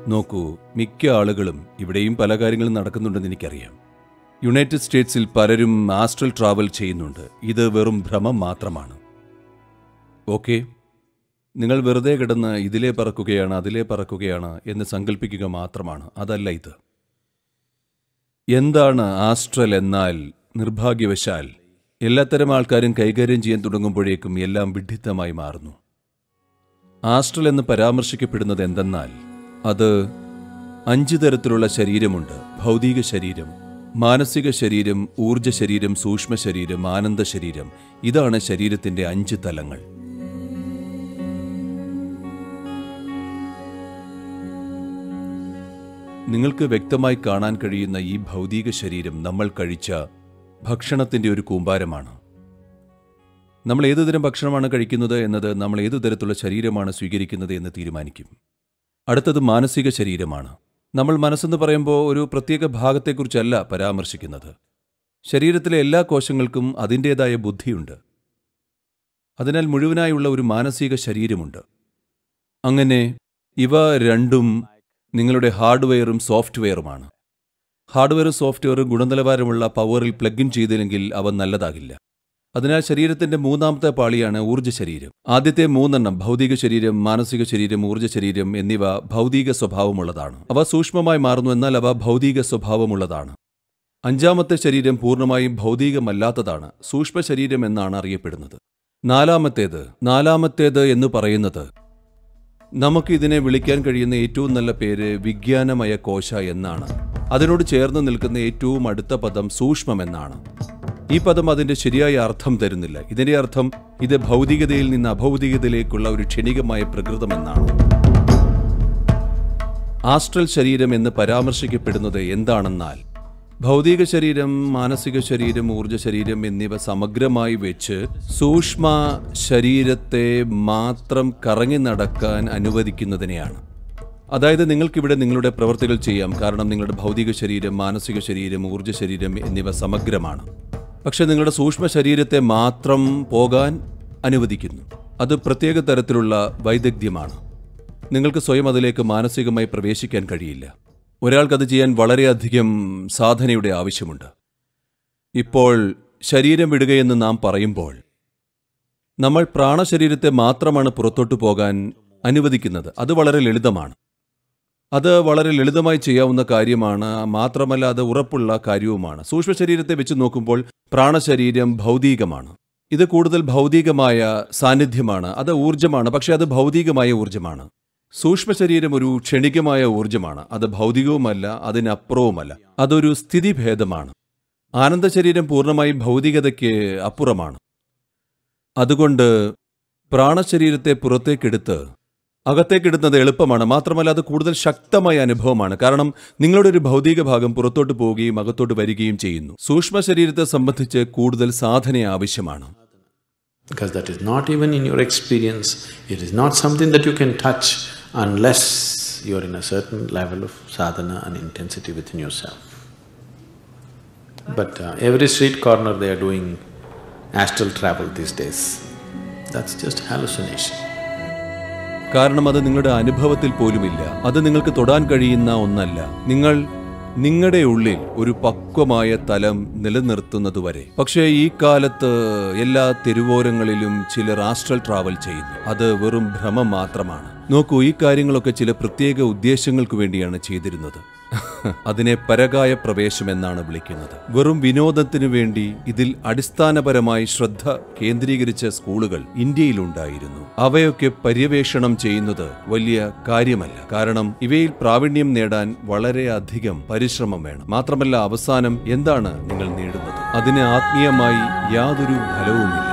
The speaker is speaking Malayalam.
നോക്കൂ മിക്ക ആളുകളും ഇവിടെയും പല കാര്യങ്ങളും നടക്കുന്നുണ്ടെന്ന് എനിക്കറിയാം യുണൈറ്റഡ് സ്റ്റേറ്റ്സിൽ പലരും ആസ്ട്രൽ ട്രാവൽ ചെയ്യുന്നുണ്ട് ഇത് വെറും ഭ്രമം മാത്രമാണ് ഓക്കെ നിങ്ങൾ വെറുതെ കിടന്ന് ഇതിലേ പറക്കുകയാണ് അതിലേ പറക്കുകയാണ് എന്ന് സങ്കല്പിക്കുക മാത്രമാണ് അതല്ല ഇത് എന്താണ് ആസ്ട്രൽ എന്നാൽ നിർഭാഗ്യവശാൽ എല്ലാത്തരം ആൾക്കാരും കൈകാര്യം ചെയ്യാൻ തുടങ്ങുമ്പോഴേക്കും എല്ലാം വിഡ്ഢിത്തമായി മാറുന്നു ആസ്ട്രൽ എന്ന് പരാമർശിക്കപ്പെടുന്നത് എന്തെന്നാൽ അത് അഞ്ച് തരത്തിലുള്ള ശരീരമുണ്ട് ഭൗതിക ശരീരം മാനസിക ശരീരം ഊർജ ശരീരം സൂക്ഷ്മ ശരീരം ആനന്ദ ശരീരം ഇതാണ് ശരീരത്തിന്റെ അഞ്ച് തലങ്ങൾ നിങ്ങൾക്ക് വ്യക്തമായി കാണാൻ കഴിയുന്ന ഈ ഭൗതിക ശരീരം നമ്മൾ കഴിച്ച ഭക്ഷണത്തിന്റെ ഒരു കൂമ്പാരമാണ് നമ്മൾ ഏതുതരം ഭക്ഷണമാണ് കഴിക്കുന്നത് എന്നത് നമ്മൾ ഏതു തരത്തിലുള്ള ശരീരമാണ് സ്വീകരിക്കുന്നത് എന്ന് തീരുമാനിക്കും അടുത്തത് മാനസിക ശരീരമാണ് നമ്മൾ മനസ്സെന്ന് പറയുമ്പോൾ ഒരു പ്രത്യേക ഭാഗത്തെക്കുറിച്ചല്ല പരാമർശിക്കുന്നത് ശരീരത്തിലെ എല്ലാ കോശങ്ങൾക്കും അതിൻ്റേതായ ബുദ്ധിയുണ്ട് അതിനാൽ മുഴുവനായുള്ള ഒരു മാനസിക ശരീരമുണ്ട് അങ്ങനെ ഇവ രണ്ടും നിങ്ങളുടെ ഹാർഡ്വെയറും സോഫ്റ്റ്വെയറുമാണ് ഹാർഡ്വെയറും സോഫ്റ്റ്വെയറും ഗുണനിലവാരമുള്ള പവറിൽ പ്ലഗ് ഇൻ ചെയ്തില്ലെങ്കിൽ അവ നല്ലതാകില്ല അതിനാൽ ശരീരത്തിന്റെ മൂന്നാമത്തെ പാളിയാണ് ഊർജ്ജ ശരീരം ആദ്യത്തെ മൂന്നെണ്ണം ഭൗതിക ശരീരം മാനസിക ശരീരം ഊർജ്ജ ശരീരം എന്നിവ ഭൗതിക സ്വഭാവമുള്ളതാണ് അവ സൂക്ഷ്മമായി മാറുന്നു എന്നാൽ അവ ഭൗതിക സ്വഭാവമുള്ളതാണ് അഞ്ചാമത്തെ ശരീരം പൂർണ്ണമായും ഭൗതികമല്ലാത്തതാണ് സൂക്ഷ്മ ശരീരം എന്നാണ് അറിയപ്പെടുന്നത് നാലാമത്തേത് നാലാമത്തേത് എന്ന് പറയുന്നത് നമുക്ക് ഇതിനെ വിളിക്കാൻ കഴിയുന്ന ഏറ്റവും നല്ല പേര് വിജ്ഞാനമയ കോശ എന്നാണ് അതിനോട് ചേർന്ന് നിൽക്കുന്ന ഏറ്റവും അടുത്ത പദം സൂക്ഷ്മം എന്നാണ് ഈ പദം അതിന്റെ ശരിയായ അർത്ഥം തരുന്നില്ല ഇതിന്റെ അർത്ഥം ഇത് ഭൗതികതയിൽ നിന്ന് അഭൗതികതയിലേക്കുള്ള ഒരു ക്ഷണികമായ പ്രകൃതം എന്നാണ് ആസ്ട്രൽ ശരീരം എന്ന് പരാമർശിക്കപ്പെടുന്നത് എന്താണെന്നാൽ ഭൗതിക ശരീരം മാനസിക ശരീരം ഊർജ ശരീരം എന്നിവ സമഗ്രമായി വെച്ച് സൂക്ഷ്മ ശരീരത്തെ മാത്രം കറങ്ങി നടക്കാൻ അനുവദിക്കുന്നതിനെയാണ് അതായത് നിങ്ങൾക്കിവിടെ നിങ്ങളുടെ പ്രവൃത്തികൾ ചെയ്യാം കാരണം നിങ്ങളുടെ ഭൗതിക ശരീരം മാനസിക ശരീരം ഊർജ ശരീരം എന്നിവ സമഗ്രമാണ് പക്ഷെ നിങ്ങളുടെ സൂക്ഷ്മ ശരീരത്തെ മാത്രം പോകാൻ അനുവദിക്കുന്നു അത് പ്രത്യേക തരത്തിലുള്ള വൈദഗ്ധ്യമാണ് നിങ്ങൾക്ക് സ്വയം അതിലേക്ക് മാനസികമായി പ്രവേശിക്കാൻ കഴിയില്ല ഒരാൾക്കത് ചെയ്യാൻ വളരെയധികം സാധനയുടെ ആവശ്യമുണ്ട് ഇപ്പോൾ ശരീരം വിടുകയെന്ന് നാം പറയുമ്പോൾ നമ്മൾ പ്രാണശരീരത്തെ മാത്രമാണ് പുറത്തോട്ട് പോകാൻ അനുവദിക്കുന്നത് അത് വളരെ ലളിതമാണ് അത് വളരെ ലളിതമായി ചെയ്യാവുന്ന കാര്യമാണ് മാത്രമല്ല അത് ഉറപ്പുള്ള കാര്യവുമാണ് സൂക്ഷ്മ ശരീരത്തെ വെച്ച് നോക്കുമ്പോൾ പ്രാണശരീരം ഭൗതികമാണ് ഇത് കൂടുതൽ ഭൗതികമായ സാന്നിധ്യമാണ് അത് ഊർജമാണ് പക്ഷെ അത് ഭൗതികമായ ഊർജമാണ് സൂക്ഷ്മ ശരീരം ഒരു ക്ഷണികമായ ഊർജമാണ് അത് ഭൗതികവുമല്ല അതിനപ്പുറവുമല്ല അതൊരു സ്ഥിതിഭേദമാണ് ആനന്ദ ശരീരം പൂർണ്ണമായും ഭൗതികതയ്ക്ക് അപ്പുറമാണ് അതുകൊണ്ട് പ്രാണശരീരത്തെ പുറത്തേക്കെടുത്ത് അകത്തേക്കിടുന്നത് എളുപ്പമാണ് മാത്രമല്ല അത് കൂടുതൽ ശക്തമായ അനുഭവമാണ് കാരണം നിങ്ങളുടെ ഒരു ഭൗതിക ഭാഗം പുറത്തോട്ട് പോവുകയും അകത്തോട്ട് വരികയും ചെയ്യുന്നു സൂക്ഷ്മ ശരീരത്തെ സംബന്ധിച്ച് കൂടുതൽ സാധന ആവശ്യമാണ് Because that is not even in your experience, it is not something that you can touch unless you are in a certain level of sadhana and intensity within yourself. But uh, every street corner they are doing astral travel these days. That's just hallucination. കാരണം അത് നിങ്ങളുടെ അനുഭവത്തിൽ പോലുമില്ല അത് നിങ്ങൾക്ക് തൊടാൻ കഴിയുന്ന ഒന്നല്ല നിങ്ങൾ നിങ്ങളുടെ ഉള്ളിൽ ഒരു പക്വമായ തലം നിലനിർത്തുന്നതുവരെ പക്ഷേ ഈ കാലത്ത് എല്ലാ തെരുവോരങ്ങളിലും ചിലർ ആസ്ട്രൽ ട്രാവൽ ചെയ്യുന്നു അത് വെറും ഭ്രമം മാത്രമാണ് നോക്കൂ ഈ കാര്യങ്ങളൊക്കെ ചില പ്രത്യേക ഉദ്ദേശങ്ങൾക്ക് വേണ്ടിയാണ് ചെയ്തിരുന്നത് അതിനെ പരകായ പ്രവേശം എന്നാണ് വിളിക്കുന്നത് വെറും വിനോദത്തിനു വേണ്ടി ഇതിൽ അടിസ്ഥാനപരമായി ശ്രദ്ധ കേന്ദ്രീകരിച്ച സ്കൂളുകൾ ഇന്ത്യയിലുണ്ടായിരുന്നു അവയൊക്കെ പര്യവേഷണം ചെയ്യുന്നത് വലിയ കാര്യമല്ല കാരണം ഇവയിൽ പ്രാവീണ്യം നേടാൻ വളരെയധികം പരിശ്രമം വേണം മാത്രമല്ല അവസാനം എന്താണ് നിങ്ങൾ നേടുന്നത് അതിന് ആത്മീയമായി യാതൊരു ഫലവുമില്ല